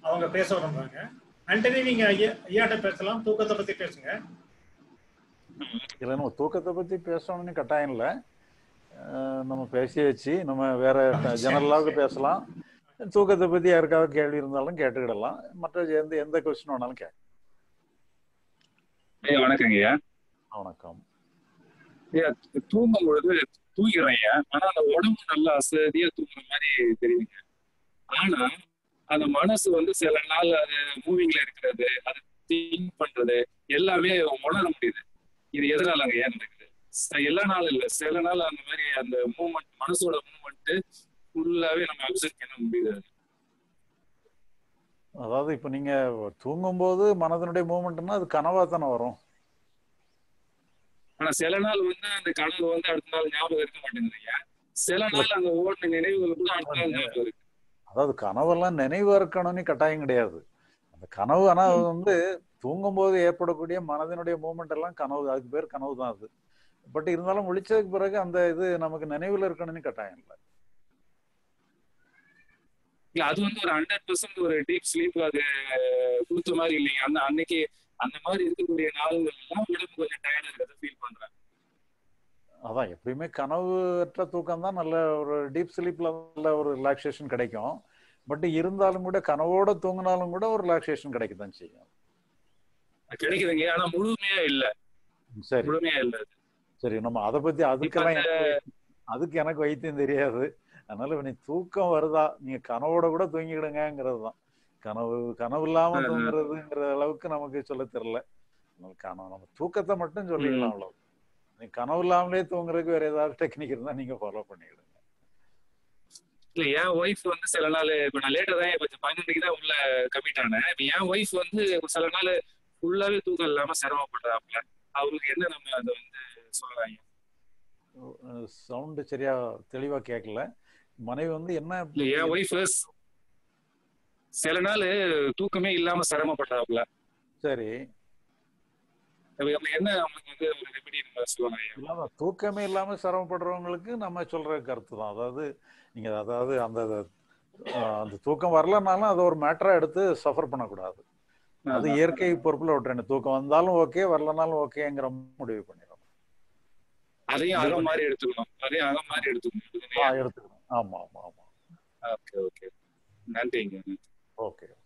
அவங்க பேச விரும்புறாங்க ஆண்டனி நீங்க ஐயா- ஐயாட்ட பேசலாம் தூக்கத்தை பத்தி பேசுங்க இல்லை நம்ம தூக்கத்தை பத்தி பேசணும்னு கட்டாயம் இல்லை அஹ் நம்ம பேசியாச்சு நம்ம வேற ஜெனரலாவது பேசலாம் தூக்கத்தை பத்தி யாருக்காவது கேள்வி இருந்தாலும் கேட்டுக்கிடலாம் மற்ற எந்த எந்த கொஸ்டின் வேணாலும் கேட்க ஐயா வணக்கங்க ஐயா வணக்கம் ஐயா தூங்கும் பொழுது தூங்கிறேன் ஐயா ஆனா அந்த உடம்பு நல்லா அசதியா தூங்குற மாதிரி தெரியுதுங்க ஆனா அந்த மனசு வந்து சில நாள் அது மூவிங்ல இருக்கிறது அது திங்க் பண்றது எல்லாமே உணர முடியுது இது எதனாலங்க ஐயா நடக்குது ச- எல்லா நாளும் இல்ல சில நாள் அந்த மாதிரி அந்த மூமெண்ட் மனசோட மூமெண்ட் ஃபுல்லாவே நம்ம அப்சர்வ் பண்ண முடியுது அதாவது இப்போ நீங்க தூங்கும்போது மனதனுடைய மூமெண்ட்னா அது கனவா தானே வரும் ஆனா சில நாள் வந்து அந்த கனவு வந்து அடுத்த நாள் ஞாபகம் இருக்க மாட்டேங்குது ஐயா சில நாள் அந்த ஓடின நினைவுகள் கூட அடுத்த நாள் ஞாபகம் இருக்கு அதாவது கனவெல்லாம் நினைவு இருக்கணும்னு கட்டாயம் கிடையாது அந்த கனவு ஆனா அது வந்து தூங்கும்போது ஏற்படக்கூடிய மனதினுடைய மூமெண்ட் எல்லாம் கனவு அதுக்கு பேர் கனவு தான் அது பட் இருந்தாலும் விழிச்சதுக்கு பிறகு அந்த இது நமக்கு நினைவுல இருக்கணும்னு கட்டாயம் இல்லை இல்ல அது வந்து ஒரு ஹண்ட்ரட் பர்சன்ட் ஒரு டீப் ஸ்லீப் அது கொடுத்த மாதிரி இல்லைங்க அந்த அன்னைக்கு அந்த மாதிரி இருக்கக்கூடிய நாள்கள் எல்லாம் உடம்பு கொஞ்சம் டயர்டா இருக்கிறத ஃபீல் பண்றேன் அதான் எப்பயுமே கனவுற்ற தூக்கம் தான் நல்ல ஒரு டீப் ஸ்லீப்ல நல்ல ஒரு ரிலாக்ஸேஷன் கிடைக்கும் பட் இருந்தாலும் கூட கனவோட தூங்கினாலும் கூட ஒரு ரிலாக்ஸேஷன் கிடைக்க தான் செய்யும் அது கிடைக்குதுங்க ஆனா முழுமையா இல்ல சரி முழுமையா இல்ல அது. சரி நம்ம அதை பத்தி அதுக்கெல்லாம் அந்த- எனக்கு- அதுக்கு எனக்கு வைத்தியம் தெரியாது அதனால நீ தூக்கம் வருதா நீங்க கனவோட கூட தூங்கிடுங்கிறது தான் கனவு கனவு இல்லாம ஆ, ஆ. தூங்குறதுங்கிற அளவுக்கு நமக்கு சொல்ல தெரியல அதனால கனவு நம்ம தூக்கத்தை மட்டும் சொல்லிக்கலாம் அவ்வளவு நீ கனவு இல்லாமலே தூங்குறதுக்கு வேற ஏதாவது டெக்னிக் இருந்தா நீங்க ஃபாலோ பண்ணிடுங்க இல்ல என் ஒய்ஃப் வந்து சில நாள் இப்ப நான் லேட்டா தான் கொஞ்சம் பன்னெண்டுக்கு தான் உள்ள கமிட் ஆனேன் இப்ப என் ஒய்ஃப் வந்து சில நாள் ஃபுல்லாவே தூக்கம் இல்லாம சிரமப்படுறாப்புல அவங்களுக்கு என்ன நம்ம அதை வந்து சொல்லலாம் சவுண்டு சரியா தெளிவா கேட்கல மனைவி வந்து என்ன இல்ல என் ஒய்ஃப் சில நாள் தூக்கமே இல்லாம சிரமப்படுறாப்புல சரி அப்ப நம்ம என்ன அவங்களுக்கு வந்து ஒரு ரெமெடி நம்ம சொல்லுவாங்க ஐயா? இல்லாம தூக்கமே இல்லாம சிரமப்படுறவங்களுக்கு நம்ம சொல்ற கருத்து தான் அதாவது நீங்க அதாவது அந்த அஹ், அந்த தூக்கம் வரலனாலும் அதை ஒரு மேட்டரா எடுத்து சஃபர் பண்ணக்கூடாது அது இயற்கை பொறுப்புல விட்டுறேன் தூக்கம் வந்தாலும் ஓகே வரலனாலும் ஓகேங்கிற முடிவு பண்ணிடும் அதையும் அகம் மாதிரி எடுத்துக்கணும் அதையும் அகம் மாதிரி எடுத்துக்கணும் ஆ, எடுத்துக்கணும் ஆமா ஆமா ஆமா ஓகே ஓகே நன்றிங்க ஓகே